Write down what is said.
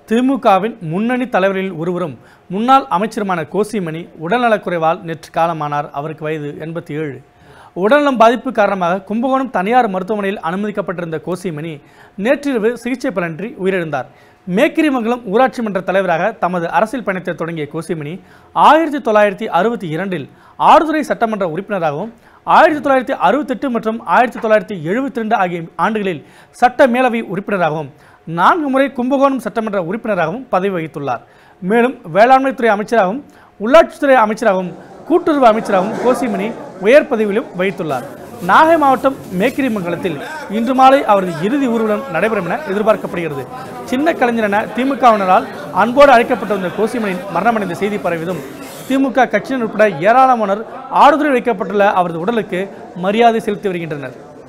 திமுகவின் முன்னணி தலைவர்களில் ஒருவரும் முன்னாள் அமைச்சருமான கோசிமணி உடல்நலக்குறைவால் நேற்று காலமானார் அவருக்கு வயது எண்பத்தி ஏழு உடல்நலம் பாதிப்பு காரணமாக கும்பகோணம் தனியார் மருத்துவமனையில் அனுமதிக்கப்பட்டிருந்த கோசிமணி நேற்றிரவு சிகிச்சை பலனின்றி உயிரிழந்தார் மேக்கிரிமங்கலம் ஊராட்சி மன்ற தலைவராக தமது அரசியல் பயணத்தை தொடங்கிய கோசிமணி ஆயிரத்தி தொள்ளாயிரத்தி அறுபத்தி இரண்டில் ஆறுதுறை சட்டமன்ற உறுப்பினராகவும் ஆயிரத்தி தொள்ளாயிரத்தி அறுபத்தெட்டு மற்றும் ஆயிரத்தி தொள்ளாயிரத்தி எழுபத்தி ரெண்டு ஆகிய ஆண்டுகளில் சட்ட மேலவை உறுப்பினராகவும் நான்கு முறை கும்பகோணம் சட்டமன்ற உறுப்பினராகவும் பதவி வகித்துள்ளார் மேலும் வேளாண்மைத்துறை அமைச்சராகவும் உள்ளாட்சித்துறை அமைச்சராகவும் கூட்டுறவு அமைச்சராகவும் கோசிமணி உயர் பதவியிலும் வகித்துள்ளார் நாகை மாவட்டம் மேக்கிரிமங்கலத்தில் இன்று மாலை அவரது இறுதி ஊர்வலம் நடைபெறும் என எதிர்பார்க்கப்படுகிறது சின்ன கலைஞர் என திமுகவினரால் அன்போடு அழைக்கப்பட்ட இந்த கோசிமணியின் மரணமடைந்த செய்தி பரவியதும் திமுக கட்சியினர் உட்பட ஏராளமானோர் ஆறுதல் வைக்கப்பட்டுள்ள அவரது உடலுக்கு மரியாதை செலுத்தி வருகின்றனர்